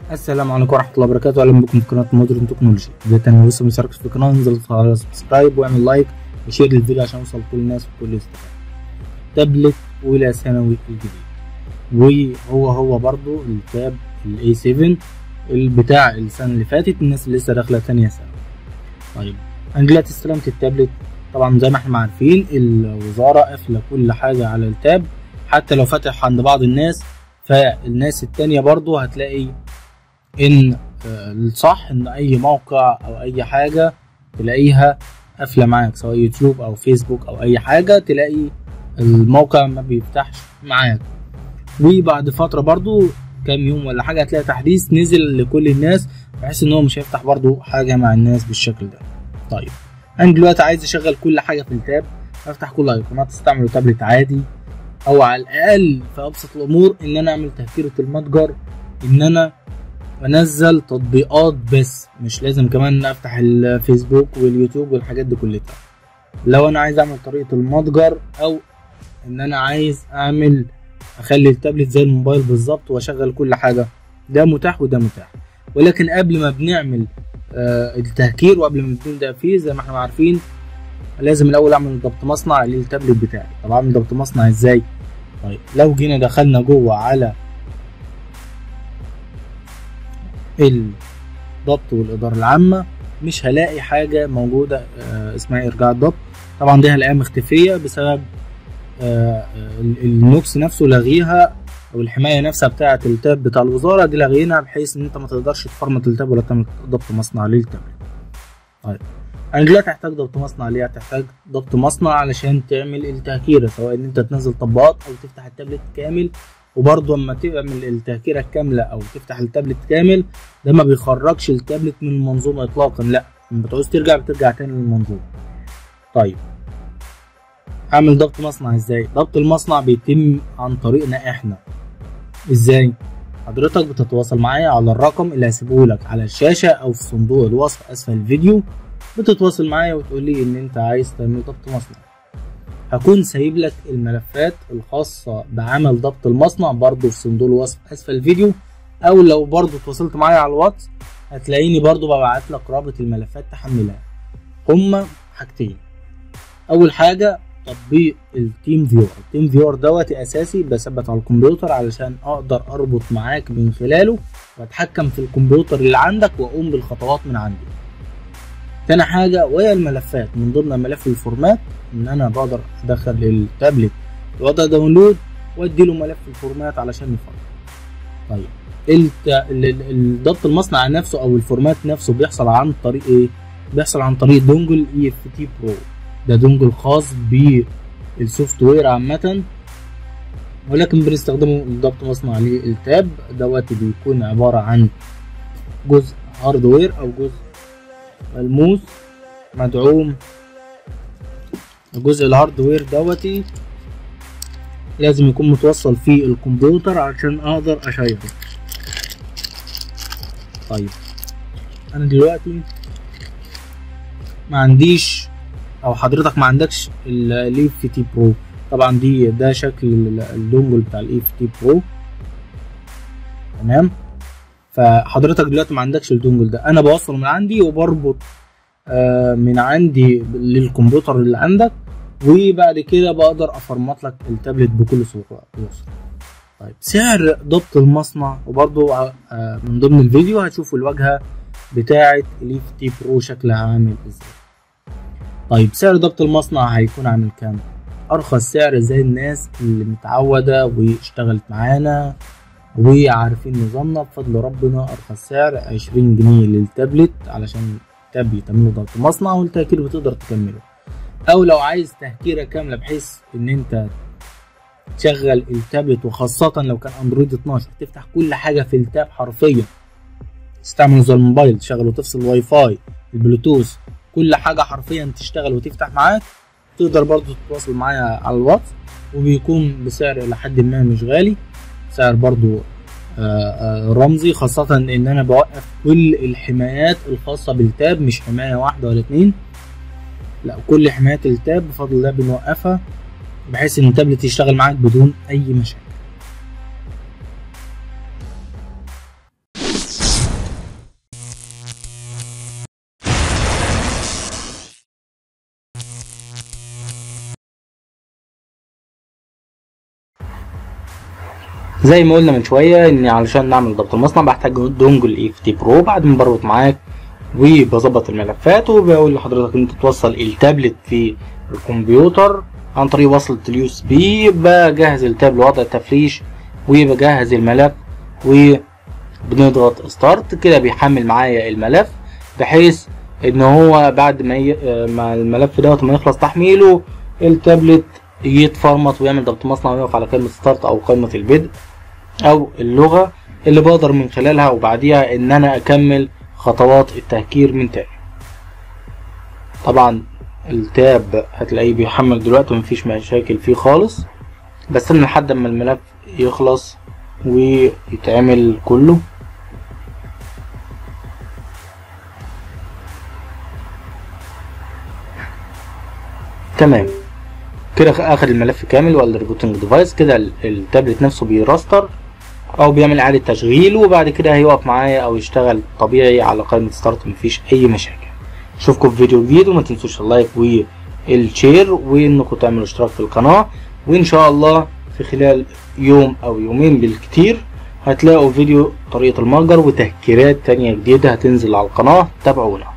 السلام عليكم ورحمة الله وبركاته أهلا بكم في قناة مودرن تكنولوجي إذا كان لسه مشتركش في القناة انزل على سبسكرايب واعمل لايك وشير للفيديو عشان يوصل لكل الناس وكل يستفاد تابلت أولى ثانوي الجديد وهو هو برضو التاب ال A7 بتاع السنة اللي فاتت الناس اللي لسه داخلة تانية ثانوي طيب أنا دلوقتي استلمت التابلت طبعا زي ما احنا عارفين الوزارة قافلة كل حاجة على التاب حتى لو فتح عند بعض الناس فالناس التانية برضو هتلاقي ان الصح ان اي موقع او اي حاجة تلاقيها قافلة معاك سواء يوتيوب او فيسبوك او اي حاجة تلاقي الموقع ما بيفتحش معاك وبعد فترة برضو كام يوم ولا حاجة هتلاقي تحديث نزل لكل الناس بحيث ان هو مش هيفتح برضو حاجة مع الناس بالشكل ده طيب انا دلوقتي عايز اشغل كل حاجة في التاب افتح كل ايقونات استعمله تابلت عادي او على الاقل في ابسط الامور ان انا اعمل تهكيرة المتجر ان انا انزل تطبيقات بس مش لازم كمان افتح الفيسبوك واليوتيوب والحاجات دي كلها لو انا عايز اعمل طريقة المتجر او ان انا عايز اعمل اخلي التابلت زي الموبايل بالظبط واشغل كل حاجة ده متاح وده متاح ولكن قبل ما بنعمل آه التهكير وقبل ما بنبدا فيه زي ما احنا عارفين لازم الاول اعمل ضبط مصنع للتابلت بتاعي طب اعمل ضبط مصنع ازاي طيب لو جينا دخلنا جوه على الضبط والإدارة العامة مش هلاقي حاجة موجودة آه اسمها إرجاع الضبط طبعا دي هلاقيها مختفية بسبب آه النوكس نفسه لغيها أو الحماية نفسها بتاعة التاب بتاع الوزارة دي لاغيينها بحيث إن أنت ما تقدرش تفرمت التاب ولا تعمل ضبط مصنع للتابلت طيب أنا دلوقتي هحتاج ضبط مصنع ليه؟ هتحتاج ضبط مصنع علشان تعمل التهكيرة سواء إن أنت تنزل تطبيقات أو تفتح التابلت كامل وبرضه اما تعمل التهكيره الكامله او تفتح التابلت كامل ده ما بيخرجش التابلت من المنظومه اطلاقا لا لما بتعوز ترجع بترجع تاني للمنظومه طيب اعمل ضبط مصنع ازاي ضبط المصنع بيتم عن طريقنا احنا ازاي حضرتك بتتواصل معايا على الرقم اللي هسيبه لك على الشاشه او في صندوق الوصف اسفل الفيديو بتتواصل معايا وتقول لي ان انت عايز تعمل ضبط مصنع هكون سايب لك الملفات الخاصة بعمل ضبط المصنع برضو في صندوق الوصف اسفل الفيديو او لو برضو اتواصلت معايا على الواتس هتلاقيني برضو ببعت لك رابط الملفات تحملها هما حاجتين اول حاجة تطبيق التيم فيور التيم فيور دوت اساسي بثبت على الكمبيوتر علشان اقدر اربط معاك من خلاله واتحكم في الكمبيوتر اللي عندك واقوم بالخطوات من عندي تاني حاجة وهي الملفات من ضمن ملف الفورمات ان انا بقدر ادخل التابلت وضع داونلود وادي له ملف الفورمات علشان يفرق طيب الضبط المصنع نفسه او الفورمات نفسه بيحصل عن طريق ايه بيحصل عن طريق دونجل اي اف تي برو ده دونجل خاص بالسوفت وير عامه ولكن بنستخدمه لضبط مصنع للتاب دوت بيكون عباره عن جزء هاردوير او جزء ملموس مدعوم الجزء الهاردوير دوتي لازم يكون متوصل في الكمبيوتر عشان اقدر اشيره طيب انا دلوقتي ما عنديش او حضرتك ما عندكش الاي اف تي برو طبعا دي ده شكل الدونجل بتاع الاي اف تي برو تمام فحضرتك دلوقتي ما عندكش الدونجل ده انا بوصل من عندي وبربط آه من عندي للكمبيوتر اللي عندك وبعد كده بقدر افرمط لك التابلت بكل صوره يوصل طيب سعر ضبط المصنع وبرضو آه من ضمن الفيديو هتشوفوا الواجهه بتاعه الاف تي برو شكلها عامل ازاي طيب سعر ضبط المصنع هيكون عامل كام ارخص سعر زي الناس اللي متعوده واشتغلت معانا وعارفين نظامنا بفضل ربنا ارخص سعر عشرين جنيه للتابلت علشان تابلت تعمله ضبط مصنع والتهكير بتقدر تكمله او لو عايز تهكيرة كاملة بحيث ان انت تشغل التابلت وخاصة لو كان اندرويد 12 تفتح كل حاجة في التاب حرفيا تستعمله زي الموبايل تشغل وتفصل الواي فاي البلوتوث كل حاجة حرفيا تشتغل وتفتح معاك تقدر برضو تتواصل معايا على الواتس وبيكون بسعر الى حد ما مش غالي سعر برضو آآ آآ رمزي خاصة ان انا بوقف كل الحمايات الخاصة بالتاب مش حماية واحدة ولا اتنين لا كل حمايات التاب بفضل الله بنوقفها بحيث ان التابلت يشتغل معاك بدون اي مشاكل زي ما قلنا من شويه ان علشان نعمل ضبط المصنع بحتاج دونجل اي اف تي برو بعد ما بربط معاك وبظبط الملفات وبقول لحضرتك ان انت توصل التابلت في الكمبيوتر عن طريق وصلة اليو اس بي بجهز التاب لوضع التفريش وبجهز الملف وبنضغط ستارت كده بيحمل معايا الملف بحيث ان هو بعد ما ي... ما الملف دوت ما يخلص تحميله التابلت يتفرمط ويعمل ضبط مصنع ويقف على كلمة ستارت او قائمة البدء او اللغة اللي بقدر من خلالها وبعديها ان انا اكمل خطوات التهكير من تاني طبعا التاب هتلاقيه بيحمل دلوقتي ومفيش مشاكل فيه خالص بس انا لحد ما الملف يخلص ويتعمل كله تمام كده اخد الملف كامل ولا ريبوتنج ديفايس كده التابلت نفسه بيراستر او بيعمل اعاده تشغيل وبعد كده هيقف معايا او يشتغل طبيعي على قائمه ستارت مفيش اي مشاكل اشوفكم في فيديو جديد وما تنسوش اللايك والشير وانكم تعملوا اشتراك في القناه وان شاء الله في خلال يوم او يومين بالكتير هتلاقوا فيديو طريقه المتجر وتهكيرات تانية جديده هتنزل على القناه تابعونا